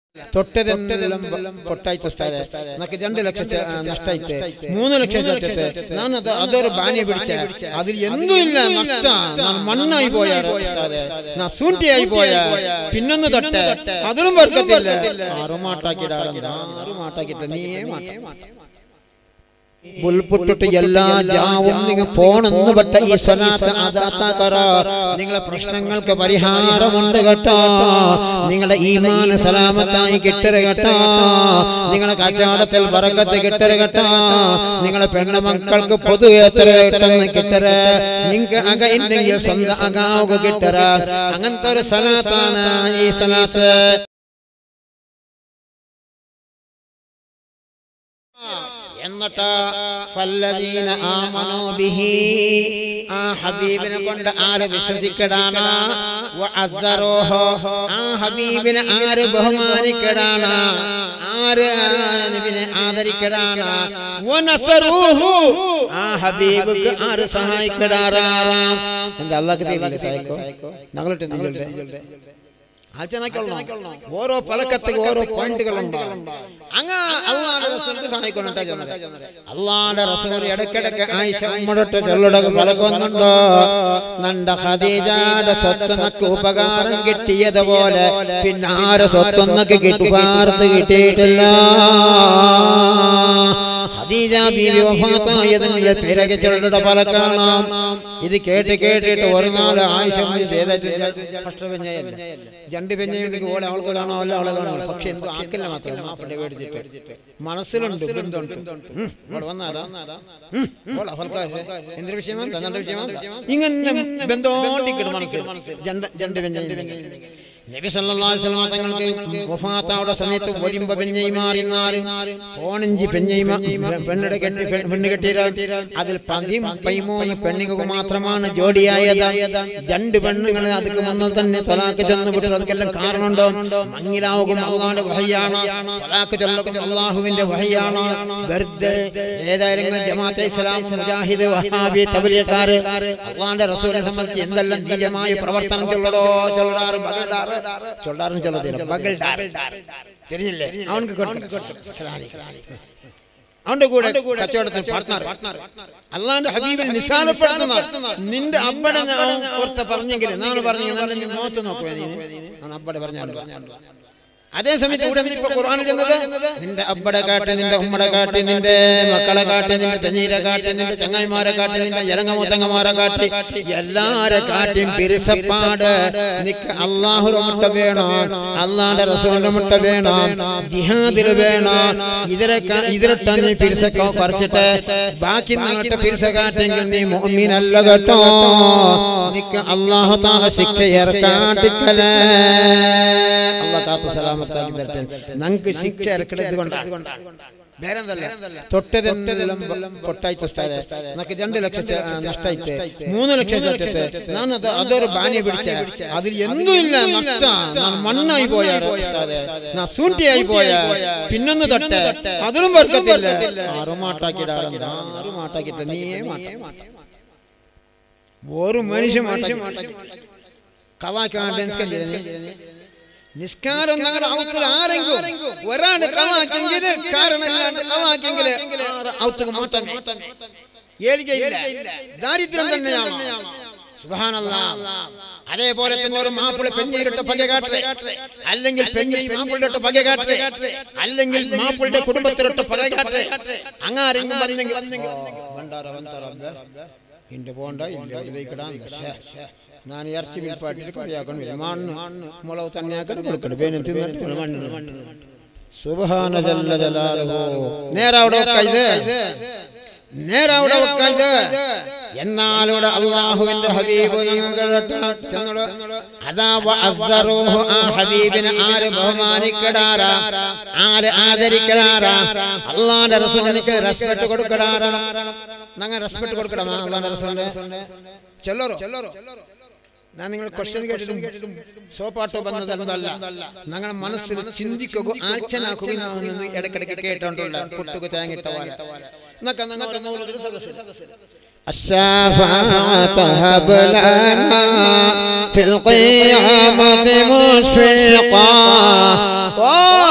ತೊಟ್ಟದೆಲ್ಲ ಕೊಟ್ಟಾಯ್ತು ಉಸ್ತಾದೆ ನಕ್ಕೆ രണ്ട് ലക്ഷം നഷ്ടായിട്ട് മൂന്ന് ലക്ഷം ചത്തിട്ട് ഞാൻ അത് അതൊരു ബാനി പിടിച്ച അതിൽ എന്തും ഇല്ല നഷ്ട ഞാൻ മണ്ണായി പോയ ഉസ്താദെ ഞാൻ സൂണ്ടിയായി പോയ പിന്നൊന്ന് തൊട്ട് അതിലും വർക്കത്തില്ല ആറ് മാട്ടാക്കിടാറുണ്ട് ആറ് മാട്ടാക്കിട്ട് നീയേ മാട്ട ബുൽപുട്ടിട്ട് എല്ലാ ജാവും നിങ്ങൾ പോണെന്ന് പെട്ട ഈ സ്വലാത്ത് അതാത്താക്കറ നിങ്ങളെ പ്രശ്നങ്ങൾക്ക് പരിഹാരമുണ്ട് കേട്ടോ നിങ്ങളുടെ ഈമാന് സലാമത്തായി കിട്ടര കേട്ടോ നിങ്ങളെ കച്ചവടത്തിൽ പറക്കത്ത് കിട്ടര കേട്ടോ നിങ്ങളെ പെണ്ണുമക്കൾക്ക് പൊതു എത്ര കിട്ടുന്ന കിട്ടര നിങ്ങൾക്ക് അക ഇല്ലെങ്കിൽ സ്വന്തം അകാവുക കിട്ടര അങ്ങനത്തെ ഒരു സലാത്താണ് ഈ സലാത്ത് എന്നിട്ട് ഫല്ലദീന ആമനൂ ബിഹി ആ ഹബീബിനെ കൊണ്ട് ആര് വിശ്വസിക്കടാണ് വഅസ്സറൂഹു ആ ഹബീബിനെ ആര് ബഹുമാനിക്കടാണ് ആര് നബിനെ ആദരിക്കടാണ് വനസറൂഹു ആ ഹബീബിക്ക് ആര് സഹായിക്കടാറാ എന്താ അല്ലാഹ് തീരില്ലേ സഹായിക്കോ ഞങ്ങളിട്ട് നിങ്ങളുടെ ആചരണക്കുള്ള ഓരോ പലക്കത്തേക്ക് ഓരോ പോയിന്റുകളുണ്ടാവും അങ്ങ അള്ളാന്റെ റസൂലിന് സഹായിക്കൊണ്ടിട്ടാ ചെന്നത് അള്ളാന്റെ റസൂൽ ഇടക്കിടക്ക് ആയിഷ ഉമ്മടൊട്ട് ചെള്ളടക്ക് പലക്കൊന്നുണ്ടോ നണ്ട ഖദീജയുടെ സ്വത്തുനക്ക് ഉപകാരം കിട്ടിയതുപോലെ പിന്നെ ആരെ സ്വത്തുനക്ക് കിട്ടുപാർത്ത് കിട്ടിയിട്ടില്ല ഖദീജ ബീവി വഫാത്തായതിന്റെ പിറകെ ചെള്ളയുടെ പല കാണാം ഇത് കേട്ട് കേട്ടിട്ട് ഒരു നാല് ആയിഷ ഫസ്റ്റ് പെഞ്ഞയല്ല രണ്ട് പെഞ്ഞയുണ്ടെങ്കിൽ ഓളെ അവൾക്ക് കാണാമല്ലോ അവളെ കാണാമല്ലോ പക്ഷെ എന്ത് ആക്കില്ല മാത്രം മാപ്പിളെ മേടിച്ചിട്ട് മനസ്സിലുണ്ട് ബന്ധമുണ്ട് ഉം, ഇങ്ങോട്ട് വന്നാരാ ഉം, ഓളെ അവൾക്കാര് എന്തൊരു വിഷയമാണ് തങ്ങളുടെ വിഷയമാണ് ഇങ്ങനെ ബന്ധോണ്ടിക്കണം മനസ്സിൽ രണ്ട് രണ്ട് പെഞ്ഞ നബി സല്ലല്ലാഹു അലൈഹി വസല്ലം തങ്ങൾക്ക് വഫാത്താവുടെ സമയത്ത് ഒലിമ്പ പെഞ്ഞൈ മാറിനാല് പോണഞ്ചി പെഞ്ഞൈ പെണ്ണിടെ കെട്ടി പെ- പെണ്ണ് കെട്ടിയ അതിൽ പതിയും പൈമൂന്ന് പെണ്ണുങ്ങൾക്ക് മാത്രമാണ് ജോഡിയായത് രണ്ട് പെണ്ണുങ്ങൾ അതിക്ക് മുന്നിൽ തന്നെ തലാക്ക് ചെന്ന് വിട്ടു അതൊക്കെല്ലാം കാരണമുണ്ടോ മങ്ങിലാവുക അള്ളാന്റെ വഹയാണ് തലാക്ക് ചൊല്ലുക അള്ളാഹുവിന്റെ വഹയാണ് വെറുതെ ഏതായാലും ജമാഅത്തെ ഇസ്ലാം മുജാഹിദ് വഹാബി തബലിയക്കാര് അള്ളാന്റെ റസൂലിനെ സംബന്ധിച്ച് എന്തെല്ലാം നീചമായ പ്രവർത്തനം ചൊല്ലടോ ചൊല്ലാറ് ബഗൽഡാറ് ചൊല്ലാറും ചൊല്ലത്തില്ല ബഗൽഡാർ തിരിഞ്ഞില്ലേ അവനക്ക് അവന്റെ കൂടെ കച്ചവടത്തിൽ പാർട്ട്ണർ അള്ളാന്റെ ഹബീബിനെ നിസാരപ്പെടുത്തുന്ന നിന്റെ അബ്ബടെ ഓർത്ത പറഞ്ഞെങ്കിൽ നാണ് പറഞ്ഞു നല്ല മുഖത്ത് നോക്കുക നീ ഞാൻ അബ്ബടെ പറഞ്ഞാൽ അതേ സമയത്ത് ഇവിടെ നിന്ന് ഇപ്പൊ ഖുർആൻ ചെന്നത് നിന്റെ അബ്ബടെ കാട്ടി നിന്റെ ഉമ്മടെ കാട്ടി നിന്റെ മക്കളെ കാട്ടി നിന്റെ പെഞ്ഞീരെ കാട്ടി നിന്റെ ചങ്ങായിമാരെ കാട്ടി നിന്റെ ജലങ്ങമൂത്തങ്ങമാരെ കാട്ടി എല്ലാരെ കാട്ടിയും പിരിസപ്പാട് നിക്ക് അള്ളാഹുര മുട്ട വേണോ അള്ളാന്റെ റസൂലിന്റെ മുട്ട വേണോ ജിഹാദില് വേണോ ഇതിരെ ഇതിരട്ട നീ പിരിസക്കോ കുറച്ചിട്ട് ബാക്കി നാട്ടെ പിരിസ കാട്ടെങ്കിൽ നീ മോമീനല്ല കേട്ടോ നിക്ക് അള്ളാഹു താല ശിക്ഷ ഇറക്കാട്ടിക്കലേ അള്ളാഹ് കാത്ത സലാമത്താക്കി തരട്ടെ ഞങ്ങൾക്ക് ശിക്ഷ ഇറക്കണത് കൊണ്ടാണ് തൊട്ടതെല്ലാം പൊട്ടാಯ್ತು ഉസ്താദെ നക്ക് രണ്ട് ലക്ഷം നഷ്ടായിട്ട് മൂന്ന് ലക്ഷം ചത്തിട്ട് ഞാൻ അത് അതൊരു ബാനി പിടിച്ച അതിൽ എന്തും ഇല്ല നഷ്ട ഞാൻ മണ്ണായി പോയ ഉസ്താദെ ഞാൻ സൂണ്ടിയായി പോയ പിന്നൊന്ന് തൊട്ട് അതിലും വർക്കത്തില്ല ആറ് മാട്ടാക്കിടാറുണ്ട് ആറ് മാട്ടാക്കിട്ട് നീയേ മാട്ട ഒരു മനുഷ്യ മാട്ടാക്കി കവാക്കി നിസ്കാരം ഞങ്ങൾ ഔത്തിൽ ആരെങ്കിലും ഒരാൾ കവാക്കെങ്കിൽ കാരണമില്ലാണ്ട് കവാക്കെങ്കിൽ ഔത്തുക്ക് മാത്രമേ ഏലികയില്ല ദാരിദ്ര്യം തന്നെയാണ് സുബ്ഹാനല്ലാ അതേപോലെ തന്നെ ഒരു മാപ്പിള പെഞ്ഞയിലിട്ട് പക കാട്ടെ അല്ലെങ്കിൽ പെഞ്ഞൈ മാപ്പിളിട്ട് പക കാട്ടെ അല്ലെങ്കിൽ മാപ്പിളുടെ കുടുംബത്തിലിട്ട് പക കാട്ടെ അങ്ങാരെങ്കിലും വന്നെങ്കിൽ ഇന്റെ പോണ്ട ഇല്ല ഇതിലേക്കിടാൻ ഞാൻ ഇറച്ചി വിൽപ്പാട്ടിട്ട് കറിയാക്കണം വരും മണ്ണ് മുളക് തന്നെ ആക്കണം കൊടുക്കണം പേനും തിന്നിട്ട് മണ്ണ് സുബഹാന ജല്ല ജലാലുഹു നേരവിടെ ഇത് നേരവിടെ ഇത് എന്നാലൂടെ അള്ളാഹുവിന്റെ ഹബീബ് അതാ വഅസ്സറൂഹു ആ ഹബീബിനെ ആര് ബഹുമാനിക്കടാറാ ആര് ആദരിക്കടാറാ അള്ളാന്റെ റസൂലിന് റെസ്പെക്ട് കൊടുക്കടാറാ ഞങ്ങൾ റെസ്പെക്ട് കൊടുക്കണമാ അള്ളാന്റെ റസൂലിന്റെ ചെല്ലറോ ഞാൻ നിങ്ങൾ ക്വസ്റ്റ്യൻ കേട്ടിട്ടും സോപ്പാട്ടോ വന്നതെന്നല്ല ഞങ്ങൾ മനസ്സിൽ ചിന്തിക്കുക ആഴ്ചനാക്കുകയെന്ന് ഇടയ്ക്കിടയ്ക്ക് കേട്ടോണ്ടുള്ള പുട്ടുക തേങ്ങിട്ട പോലെ എന്നൊക്കെ ഞങ്ങൾ ഒരു നൂറ് സദസ്സ് الشفاعة هب لنا في القيامة مشفقا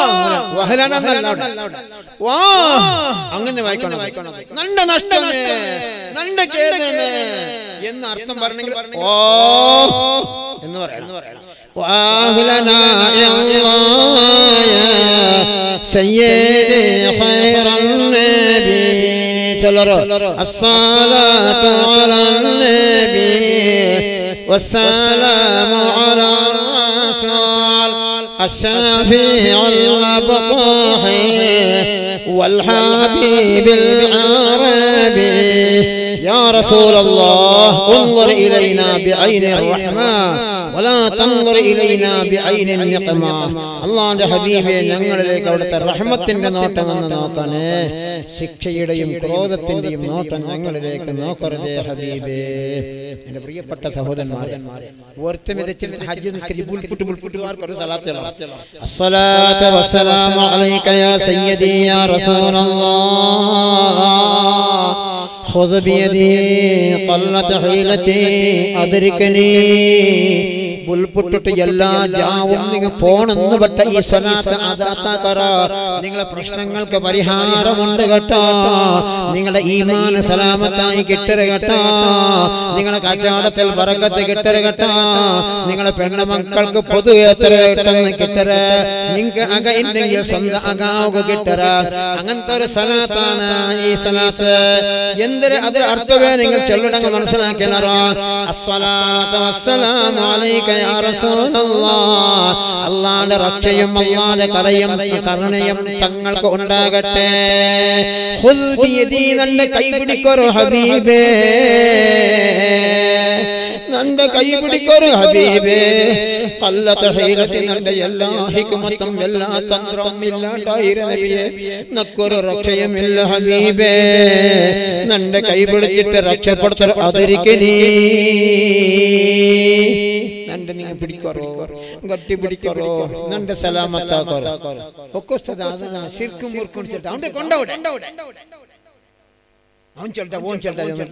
വഹലന എന്നല്ല അവിടെ. വാ അങ്ങനെ വായിക്കണം നണ്ട നഷ്ടമേ നണ്ട കേതമേ എന്ന് അർത്ഥം പറഞ്ഞെങ്കിൽ ഓ എന്ന് പറയണം واهلنا يا الله يا سيدي خير النبي صلوا الصلاة على النبي والسلام على الرسول الشافع الأبطاحي والحبيب العربي يا رسول الله انظر إلينا بعين الرحمة ولا تنظر إلينا بعين النقمة അള്ളാന്റെ ഹബീബെ ഞങ്ങളിലേക്ക് അവിടുത്തെ റഹ്മത്തിന്റെ നോട്ടം എന്ന് നോക്കണേ ശിക്ഷയുടെയും ക്രോധത്തിന്റെയും നോട്ടം ഞങ്ങളിലേക്ക് നോക്കരുതേ ഹബീബേ എന്റെ പ്രിയപ്പെട്ട സഹോദരന്മാരെ ഒരുത്തം വിതച്ചിട്ട് ഹജ്ജ് നിസ്കരിച്ച് പുൽപുട്ട് പുൽപുട്ടുകാർക്ക് ഒരു സലാത്ത് ചൊല്ലാം. الصلاة والسلام عليك يا سيدي يا رسول الله خذ بيدي قلت حيلتي أدركني പുൽപുട്ടിട്ട് എല്ലാ ജാവും നിങ്ങൾ പോണെന്ന് പെട്ട ഈ സ്വലാത്ത് അതാത്താക്കറ നിങ്ങളെ പ്രശ്നങ്ങൾക്ക് പരിഹാരമുണ്ട് കേട്ടോ നിങ്ങളുടെ ഈമാൻ സലാമത്തായി കിട്ടര കേട്ടോ നിങ്ങളെ കച്ചവടത്തിൽ പറക്കത്ത് കിട്ടര കേട്ടോ നിങ്ങളെ പെണ്ണുമക്കൾക്ക് പൊതു എത്ര കിട്ടുന്ന കിട്ടര നിങ്ങൾക്ക് അക ഇല്ലെങ്കിൽ സ്വന്തം അകാവുക കിട്ടര അങ്ങനത്തെ ഒരു സലാത്താണ് ഈ സലാത്ത് എന്തൊരു അത് അർത്ഥമേ നിങ്ങൾ ചൊല്ലിടങ്ങ് മനസ്സിലാക്കിയാലോ അസ്സലാത്തു വസ്സലാമു അലൈക യാ റസൂലല്ലാഹ് അല്ലാഹുവിന്റെ രക്ഷയും അല്ലാഹുവിന്റെ കരയും കരുണയും തങ്ങൾക്ക് ഉണ്ടാകട്ടെ ഖുദ് ബിയദി നല്ല കൈ പിടിക്കൊരു ഹബീബേ നന്റെ കൈ പിടിക്കൊരു ഹബീബേ കല്ലത്ത ഹൈലത്തിൽ നന്റെ എല്ലാ ഹിക്കുമത്തും എല്ലാ തന്ത്രവും ഇല്ലാണ്ടായിര നബിയെ നക്കൊരു രക്ഷയും ഇല്ല ഹബീബേ നന്റെ കൈ പിടിച്ചിട്ട് രക്ഷപ്പെടുത്ത അതിരിക്ക് നീ നന്റെ നിങ്ങൾ പിടിക്കറോ ഗട്ടി പിടിക്കറോ നന്റെ സലാമത്താക്കറോ ഒക്കെ ഉസ്താദ് അത് ശിർക്കും മുർക്കും ചെറുത്ത അവന്റെ കൊണ്ടവിടെ അവൻ ചെറുത്ത ഓൻ ചെറുത്ത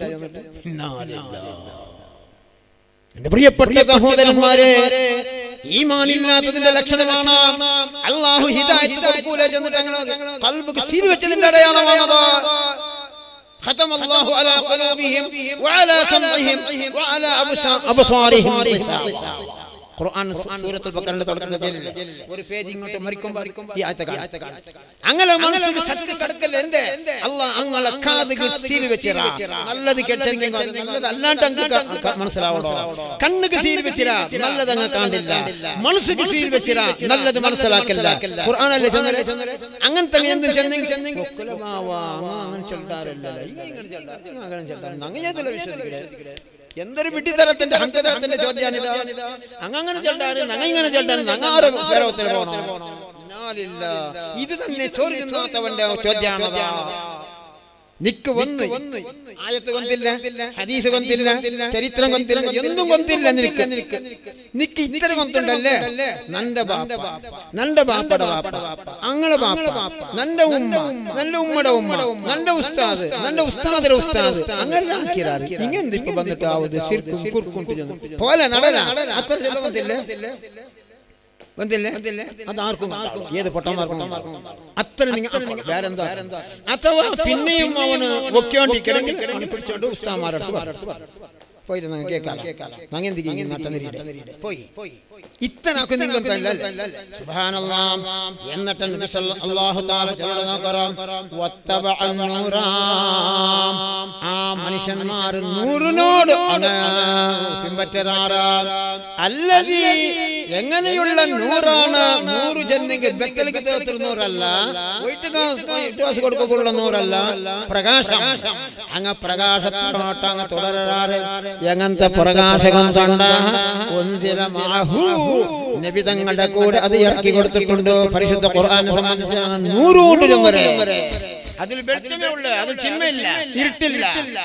എന്റെ പ്രിയപ്പെട്ട സഹോദരന്മാരെ ഈമാനില്ലാത്തതിന്റെ ലക്ഷണമാണ് അള്ളാഹു ഹിദായത്ത് കൊടുക്കൂല ചെന്നിട്ട് അങ്ങനെ കൽബ് ശീലി വെച്ചതിന്റെ അടയാളമാണത് ختم الله على قلوبهم وعلى سمعهم وعلى أبصا- أبصارهم غشاوة. ഖുർആൻ സൂറത്തുൽ ബക്കറിന്റെ തുടക്കത്തിൽ ഒരു പേജ് ഇങ്ങോട്ട് മറിക്കുമ്പോൾ ഈ ആയത്തെ കാണാം. അങ്ങനെ മനസ്സിൽ സത്യം കടക്കല്ല എന്തേ അള്ളാഹ് അങ്ങളെ കാതുക സീൽ വെച്ചിരാ നല്ലത് കേട്ടെങ്കിൽ നല്ലത് അല്ലാണ്ട് അങ്ങ് ക- ക- മനസ്സിലാവണോ കണ്ണുക്ക് സീൽ വെച്ചിരാ നല്ലത് അങ്ങ് കാണില്ല മനസ്സുക്ക് സീൽ വെച്ചിരാ നല്ലത് മനസ്സിലാക്കില്ല ഖുർആനല്ലേ ചെന്നല്ലേ അങ്ങനത്തെ എന്തും ചെന്നെങ്കിൽ ചെന്നെങ്കിൽ അങ്ങനെ ചെല്ലാറില്ല ഇങ്ങനെ ചെല്ലാറ് അങ്ങനെ ചെല്ലാറ് അങ്ങനെ ചെയ്തില്ല വിശ്വസിക്കണേ എന്തൊരു വിട്ടിത്തരത്തിന്റെ ഹങ്കതരത്തിന്റെ ചോദ്യാനിത് അങ്ങനെ ചെല്ലാറ് നങ്ങ ഇങ്ങനെ ചെല്ലാറ് നങ്ങാറ് പേരോത്തിൽ പോണോ നാലില്ല. ഇത് തന്നെ ചോറി തിന്നാത്തവന്റെ ചോദ്യാണതാ നിക്ക് വന്നു ആയത്ത് കൊന്തില്ല ഹദീസ് കൊന്തില്ല ചരിത്രം കൊന്തില്ല ഒന്നും കൊന്തില്ല നിനക്ക് നിക്ക് ഇത്തരം കൊന്തുണ്ടല്ലേ നന്റെ ബാപ്പ നന്റെ ബാപ്പയുടെ ബാപ്പ അങ്ങളെ ബാപ്പ നന്റെ ഉമ്മ നന്റെ ഉമ്മയുടെ ഉമ്മ നന്റെ ഉസ്താദ് നന്റെ ഉസ്താദിന്റെ ഉസ്താദ് അങ്ങനെ ആക്കിയതാണ് ഇങ്ങനെ ഇപ്പൊ വന്നിട്ട് ആവത് ശിർക്കും കുർക്കും പോലെ നടന അത്ര ചെലവ് കൊന്തില്ലേ വന്നില്ലേ അത് ആർക്കും ഏത് പൊട്ടന്മാർക്കും അത്ര നിങ്ങൾ വേറെന്തോ അഥവാ പിന്നെയും അവന് ഒക്കെയോണ്ടിരിക്കണമെങ്കിൽ അവനെ പിടിച്ചോണ്ട് ഉസ്താമാരടുത്ത് പറഞ്ഞു പോയിരുന്നു കേൾക്കാം നങ്ങ എന്തിരിക്കും നട്ടനിരിയുടെ പോയി ഇത്തനാക്ക് നിങ്ങൾ സുബ്ഹാനല്ലാഹ് എന്നിട്ട് നബി സല്ല- അല്ലാഹു തആല ചൊല്ലണ നോക്കറാം വത്തബഅ നൂറാം ആ മനുഷ്യന്മാർ നൂറിനോട് അങ്ങ് പിൻപറ്റരാറാ അല്ലതി എങ്ങനെയുള്ള നൂറാണ് നൂറ് ചെന്നെങ്കിൽ ബെത്തലിക്ക് തീർത്തിൽ നൂറല്ല ഇട്ടുവാസ് കൊടുക്കുള്ള നൂറല്ല പ്രകാശം അങ്ങ് പ്രകാശത്തോട്ട് അങ്ങ് തുടരാറ് എങ്ങനത്തെ പ്രകാശകം തൊണ്ട ഒന്നില മാഹു നബി തങ്ങളുടെ കൂടെ അത് ഇറക്കി കൊടുത്തിട്ടുണ്ട് പരിശുദ്ധ ഖുർആനെ സംബന്ധിച്ച് നൂറുകൊണ്ട് ചെന്നരെ അതിൽ വെളിച്ചമേ ഉള്ളു അതിൽ ചിന്മയില്ല ഇരുട്ടില്ല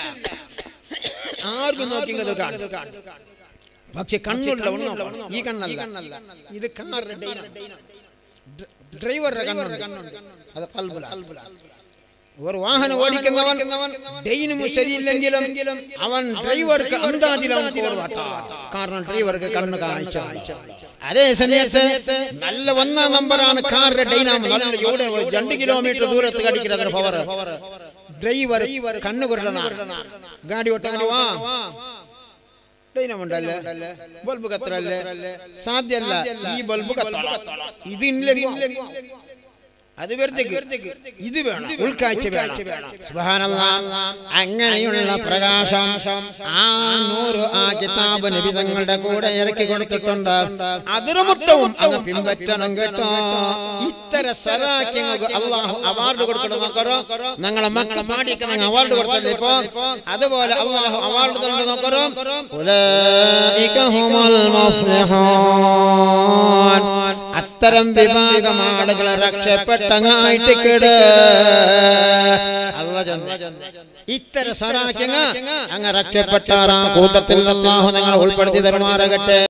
ആർക്കും നോക്കി അത് കാണും പക്ഷെ കണ്ണുള്ള ഒന്നും ഈ കണ്ണല്ല ഇത് കാറിന്റെ ഡ്രൈവറുടെ കണ്ണുണ്ട് അത് കൽബുല ഒരു വാഹനം ഓടിക്കുന്നവൻ ഡെയിനും ശരിയില്ലെങ്കിലും അവൻ ഡ്രൈവർക്ക് അന്താതിലാണ് കോർവാട്ടാ. കാരണം ഡ്രൈവർക്ക് കണ്ണ് കാണിച്ച അതേ സമയത്ത് നല്ല ഒന്നാം നമ്പറാണ് കാറിന്റെ ഡൈനാമോ നല്ല ഇവിടെ രണ്ട് കിലോമീറ്റർ ദൂരത്ത് കടിക്കുന്നത് പവർ ഡ്രൈവർ കണ്ണ് കുരുടനാണ് ഗാഡി ഓട്ടാവാ ഡൈനാമുണ്ടല്ലേ ബൾബ് കത്തറല്ലേ സാധ്യല്ല ഈ ബൾബ് കത്തണം ഇതില്ലെങ്കിൽ അത് വെറുതെ ഇത് വേണം ഉൾക്കാഴ്ച വേണം സുബ്ഹാനല്ലാഹ്. അങ്ങനെയുള്ള പ്രകാശം ആ നൂറ് ആ കിതാബ് നബി തങ്ങളുടെ കൂടെ ഇറക്കി കൊടുത്തിട്ടുണ്ട് അതിനു മുട്ടവും അങ്ങ് പിൻപറ്റണം കേട്ടോ ഇത്തര സറാക്കിങ്ങൾക്ക് അള്ളാഹു അവാർഡ് കൊടുക്കണം നോക്കറോ ഞങ്ങളെ മക്കളെ മാടിക്ക് നിങ്ങൾ അവാർഡ് കൊടുത്തല്ലേ ഇപ്പൊ അതുപോലെ അള്ളാഹു അവാർഡ് തന്നു നോക്കറോ ഉലൈക ഹുമുൽ മുഫ്ലിഹൂൻ അത്തരം വിഭാഗം ആളുകളെ രക്ഷപ്പെട്ടങ്ങായിട്ട് കേട് അല്ല ഇത്തരം സറാക്കിങ്ങ അങ്ങ് രക്ഷപ്പെട്ടാറാ കൂട്ടത്തിൽ അല്ലാഹു നിങ്ങൾ ഉൾപ്പെടുത്തി തരുമാറാകട്ടെ